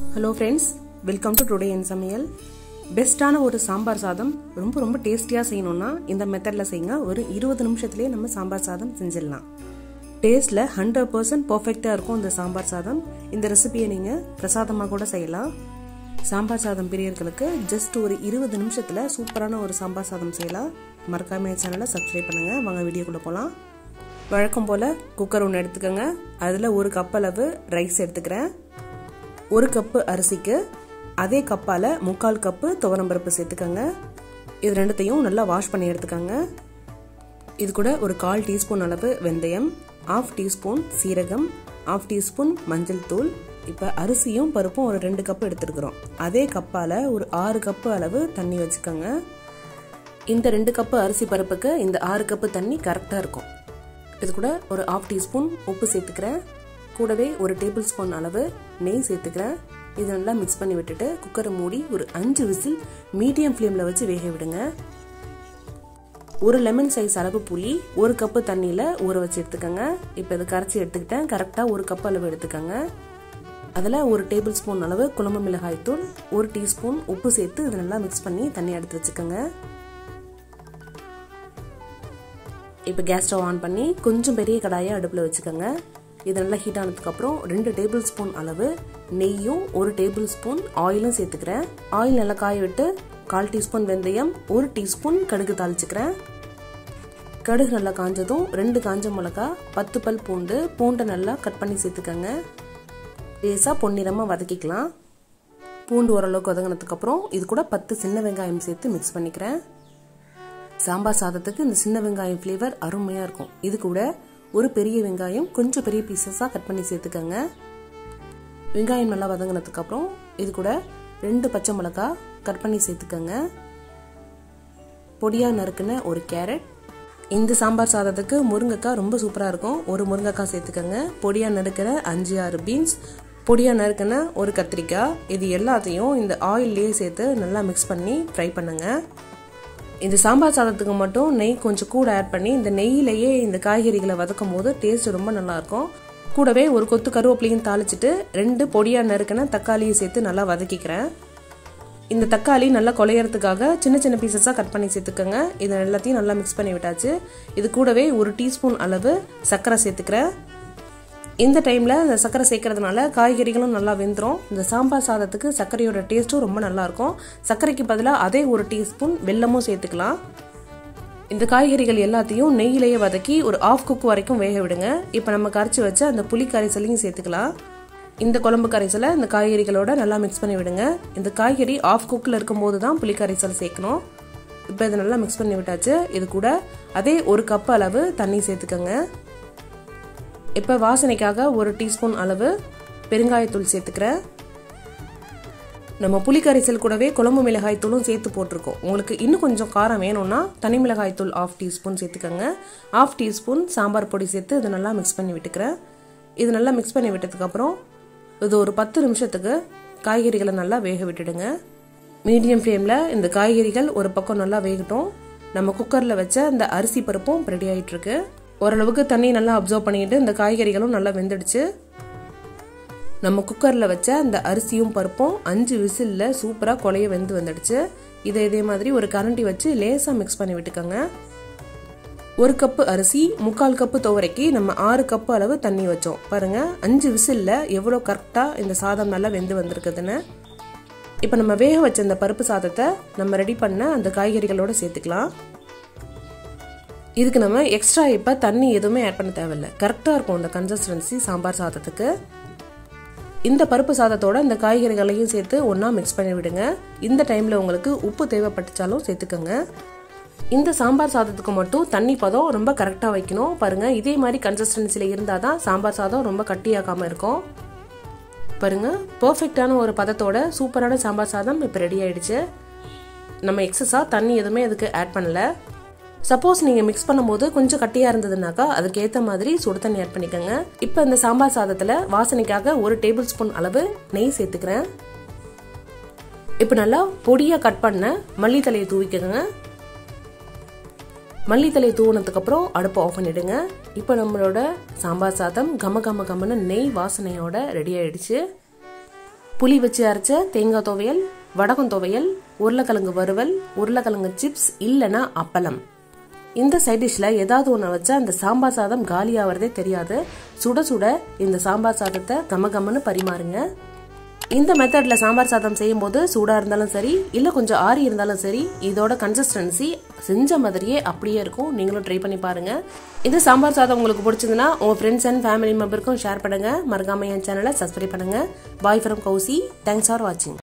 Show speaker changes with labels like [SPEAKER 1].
[SPEAKER 1] hello friends welcome to today என் சமையல் பெஸ்ட்டான ஒரு சாம்பார் சாதம் ரொம்ப ரொம்ப டேஸ்டியாக செய்யணும்னா இந்த மெத்தடில் செய்யுங்க ஒரு இருபது நிமிஷத்துலேயே நம்ம சாம்பார் சாதம் செஞ்சிடலாம் டேஸ்ட்டில் ஹண்ட்ரட் பர்சன்ட் பர்ஃபெக்டாக இருக்கும் இந்த சாம்பார் சாதம் இந்த ரெசிபியை நீங்கள் பிரசாதமாக கூட செய்யலாம் சாம்பார் சாதம் பிரியர்களுக்கு ஜஸ்ட் ஒரு இருபது நிமிஷத்தில் சூப்பரான ஒரு சாம்பார் சாதம் செய்யலாம் மறக்காம சேனலை சப்ஸ்கிரைப் பண்ணுங்கள் வாங்க வீடியோக்குள்ளே போகலாம் வழக்கம் போல் குக்கர் ஒன்று எடுத்துக்கோங்க அதில் ஒரு கப் அளவு ரைஸ் எடுத்துக்கிறேன் ஒரு கப்பு அரிசிக்கு அதே கப்பால் முக்கால் கப்பு துவரம்பருப்பு சேர்த்துக்கோங்க இது ரெண்டுத்தையும் நல்லா வாஷ் பண்ணி எடுத்துக்கோங்க இது கூட ஒரு கால் டீஸ்பூன் அளவு வெந்தயம் ஆஃப் டீஸ்பூன் சீரகம் ஆஃப் டீஸ்பூன் மஞ்சள் தூள் இப்போ அரிசியும் பருப்பும் ஒரு ரெண்டு கப்பு எடுத்துருக்குறோம் அதே கப்பால் ஒரு ஆறு கப்பு அளவு தண்ணி வச்சுக்கோங்க இந்த ரெண்டு கப்பு அரிசி பருப்புக்கு இந்த ஆறு கப்பு தண்ணி கரெக்டாக இருக்கும் இது கூட ஒரு ஆஃப் டீஸ்பூன் உப்பு சேர்த்துக்கிறேன் கூடவே ஒரு டேபிள் ஸ்பூன் அளவு நெய் சேர்த்துக்கிறேன் இது நல்லா மிக்ஸ் பண்ணி விட்டுட்டு குக்கரை மூடி ஒரு அஞ்சு விசில் மீடியம் ஃப்ளேமில் வச்சு வேக விடுங்க ஒரு லெமன் சைஸ் அளவு புளி ஒரு கப்பு தண்ணியில் ஊற வச்சு எடுத்துக்கோங்க இப்போ இதை கரைச்சி எடுத்துக்கிட்டேன் கரெக்டாக ஒரு கப் அளவு எடுத்துக்கோங்க அதில் ஒரு டேபிள் ஸ்பூன் அளவு குழம்பு மிளகாய் தூள் ஒரு டீஸ்பூன் உப்பு சேர்த்து இதை நல்லா மிக்ஸ் பண்ணி தண்ணி எடுத்து வச்சுக்கோங்க இப்போ கேஸ் ஸ்டவ் ஆன் பண்ணி கொஞ்சம் பெரிய கடாயை அடுப்பில் வச்சுக்கோங்க இது நல்லா ஹீட் ஆனதுக்கப்புறம் ரெண்டு டேபிள் ஸ்பூன் அளவு நெய்யும் ஒரு டேபிள் ஸ்பூன் ஆயிலும் சேர்த்துக்கிறேன் ஆயில் நல்லா காய விட்டு கால் டீஸ்பூன் வெந்தயம் ஒரு டீஸ்பூன் கடுகு தாளிச்சுக்கிறேன் கடுகு நல்லா காஞ்சதும் ரெண்டு காஞ்ச மிளகா பத்து பல் பூண்டு பூண்டை நல்லா கட் பண்ணி சேர்த்துக்கோங்க லேசாக பொன்னிறமாக வதக்கிக்கலாம் பூண்டு ஓரளவுக்கு வதங்கினதுக்கப்புறம் இது கூட பத்து சின்ன வெங்காயம் சேர்த்து மிக்ஸ் பண்ணிக்கிறேன் சாம்பார் சாதத்துக்கு இந்த சின்ன வெங்காயம் ஃப்ளேவர் அருமையாக இருக்கும் இது கூட ஒரு பெரிய வெங்காயம் கொஞ்சம் பெரிய பீசஸாக கட் பண்ணி சேர்த்துக்கோங்க வெங்காயம் நல்லா வதங்கினதுக்கப்புறம் இது கூட ரெண்டு பச்சை மிளகா கட் பண்ணி சேர்த்துக்கோங்க பொடியாக நறுக்குன ஒரு கேரட் இந்த சாம்பார் சாதத்துக்கு முருங்கைக்காய் ரொம்ப சூப்பராக இருக்கும் ஒரு முருங்கைக்காய் சேர்த்துக்கோங்க பொடியாக நறுக்கிற அஞ்சு ஆறு பீன்ஸ் பொடியாக நறுக்கின ஒரு கத்திரிக்காய் இது எல்லாத்தையும் இந்த ஆயில்லையே சேர்த்து நல்லா மிக்ஸ் பண்ணி ஃப்ரை பண்ணுங்கள் இந்த சாம்பார் சாதத்துக்கு மட்டும் நெய் கொஞ்சம் கூட ஆட் பண்ணி இந்த நெய்யிலேயே இந்த காய்கறிகளை வதக்கும் போது டேஸ்ட் ரொம்ப நல்லாயிருக்கும் கூடவே ஒரு கொத்து கருவேப்பிலையும் தாளிச்சிட்டு ரெண்டு பொடியாக நறுக்கின தக்காளியும் சேர்த்து நல்லா வதக்கிக்கிறேன் இந்த தக்காளி நல்லா குலையறதுக்காக சின்ன சின்ன பீசஸாக கட் பண்ணி சேர்த்துக்கோங்க இது எல்லாத்தையும் நல்லா மிக்ஸ் பண்ணி விட்டாச்சு இது கூடவே ஒரு டீஸ்பூன் அளவு சர்க்கரை சேர்த்துக்கிறேன் இந்த டைமில் இந்த சர்க்கரை சேர்க்கறதுனால காய்கறிகளும் நல்லா வெந்துடும் இந்த சாம்பார் சாதத்துக்கு சர்க்கரையோட டேஸ்ட்டும் ரொம்ப நல்லாயிருக்கும் சர்க்கரைக்கு பதிலாக அதே ஒரு டீஸ்பூன் வெல்லமும் சேர்த்துக்கலாம் இந்த காய்கறிகள் எல்லாத்தையும் நெய்யிலேயே வதக்கி ஒரு ஆஃப் குக் வரைக்கும் வேக விடுங்க இப்போ நம்ம கரைச்சி வச்ச அந்த புளி கரைசலையும் சேர்த்துக்கலாம் இந்த குழம்பு கரைசலை இந்த காய்கறிகளோட நல்லா மிக்ஸ் பண்ணி விடுங்க இந்த காய்கறி ஆஃப் குக்கில் இருக்கும்போது தான் புளி கரைசல் சேர்க்கணும் இப்போ இதை நல்லா மிக்ஸ் பண்ணி விட்டாச்சு இது கூட அதே ஒரு கப் அளவு தண்ணி சேர்த்துக்கோங்க இப்போ வாசனைக்காக ஒரு டீஸ்பூன் அளவு பெருங்காயத்தூள் சேர்த்துக்கிறேன் நம்ம புளிக்கரைசல் கூடவே குழம்பு மிளகாய் தூளும் சேர்த்து போட்டிருக்கோம் உங்களுக்கு இன்னும் கொஞ்சம் காரம் வேணும்னா தனி மிளகாய் தூள் ஆஃப் டீஸ்பூன் சேர்த்துக்கோங்க ஆஃப் டீஸ்பூன் சாம்பார் பொடி சேர்த்து இதை நல்லா மிக்ஸ் பண்ணி விட்டுக்கிறேன் இது நல்லா மிக்ஸ் பண்ணி விட்டதுக்கப்புறம் இது ஒரு பத்து நிமிஷத்துக்கு காய்கறிகளை நல்லா வேக விட்டுடுங்க மீடியம் ஃப்ளேமில் இந்த காய்கறிகள் ஒரு பக்கம் நல்லா வேகட்டும் நம்ம குக்கரில் வச்ச இந்த அரிசி பருப்பும் ரெடி ஆகிட்டுருக்கு ஓரளவுக்கு தண்ணி நல்லா அப்சர்வ் பண்ணிட்டு இந்த காய்கறிகளும் நல்லா வெந்துடுச்சு நம்ம குக்கரில் வச்ச அந்த அரிசியும் பருப்பும் அஞ்சு விசிலில் சூப்பராக கொலைய வெந்து வந்துடுச்சு இதை இதே மாதிரி ஒரு கரண்டி வச்சு லேசாக மிக்ஸ் பண்ணி விட்டுக்கோங்க ஒரு கப்பு அரிசி முக்கால் கப்பு துவரைக்கு நம்ம ஆறு கப்பு அளவு தண்ணி வச்சோம் பாருங்க அஞ்சு விசிலில் எவ்வளோ கரெக்டாக இந்த சாதம் நல்லா வெந்து வந்திருக்குதுன்னு இப்போ நம்ம வேக வச்ச இந்த பருப்பு சாதத்தை நம்ம ரெடி பண்ண அந்த காய்கறிகளோட சேர்த்துக்கலாம் இதுக்கு நம்ம எக்ஸ்ட்ரா இப்போ தண்ணி எதுவுமே ஆட் பண்ண தேவையில்ல கரெக்டாக இருக்கும் இந்த கன்சிஸ்டன்சி சாம்பார் சாதத்துக்கு இந்த பருப்பு சாதத்தோட இந்த காய்கறிகளையும் சேர்த்து ஒன்றா மிக்ஸ் பண்ணி விடுங்க இந்த டைமில் உங்களுக்கு உப்பு தேவைப்பட்டுச்சாலும் சேர்த்துக்கோங்க இந்த சாம்பார் சாதத்துக்கு மட்டும் தண்ணி பதம் ரொம்ப கரெக்டாக வைக்கணும் பாருங்கள் இதே மாதிரி கன்சிஸ்டன்சியில் இருந்தால் தான் சாம்பார் சாதம் ரொம்ப கட்டியாக்காமல் இருக்கும் பாருங்கள் பர்ஃபெக்டான ஒரு பதத்தோட சூப்பரான சாம்பார் சாதம் இப்போ ரெடி ஆயிடுச்சு நம்ம எக்ஸஸாக தண்ணி எதுவுமே அதுக்கு ஆட் பண்ணல சப்போஸ் நீங்கள் மிக்ஸ் பண்ணும்போது கொஞ்சம் கட்டியாக இருந்ததுனாக்கா அதுக்கு ஏற்ற மாதிரி சுடு தண்ணி ஆட் பண்ணிக்கோங்க இப்போ இந்த சாம்பார் சாதத்தில் வாசனைக்காக ஒரு டேபிள் ஸ்பூன் அளவு நெய் சேர்த்துக்கிறேன் இப்போ நல்லா பொடியாக கட் பண்ண மல்லித்தலையை தூவிக்கோங்க மல்லித்தலையை தூவினதுக்கப்புறம் அடுப்பை ஆஃப் பண்ணிவிடுங்க இப்போ நம்மளோட சாம்பார் சாதம் கம கம கமன்னு நெய் வாசனையோட ரெடி ஆயிடுச்சு புளி வச்சு அரைச்ச தேங்காய் துவையல் வடகம் துவையல் உருளைக்கிழங்கு வறுவல் உருளைக்கிழங்கு சிப்ஸ் இல்லைன்னா அப்பளம் இந்த சைட் டிஷ்ல ஏதாவது ஒன்று வச்சா அந்த சாம்பார் சாதம் காலி ஆகிறதே தெரியாது சுட சுட இந்த சாம்பார் சாதத்தை கம கமன்னு பரிமாறுங்க இந்த மெத்தட்ல சாம்பார் சாதம் செய்யும் போது சூடா இருந்தாலும் சரி இல்ல கொஞ்சம் ஆறி இருந்தாலும் சரி இதோட கன்சிஸ்டன்சி செஞ்ச மாதிரியே அப்படியே இருக்கும் நீங்களும் ட்ரை பண்ணி பாருங்க இந்த சாம்பார் சாதம் உங்களுக்கு பிடிச்சதுன்னா உங்க ஃப்ரெண்ட்ஸ் அண்ட் ஃபேமிலி மெம்பருக்கும் ஷேர் பண்ணுங்க மறக்காம என் சேனலை சப்ஸ்கிரைப் பண்ணுங்க bye from Kousi thanks for வாட்சிங்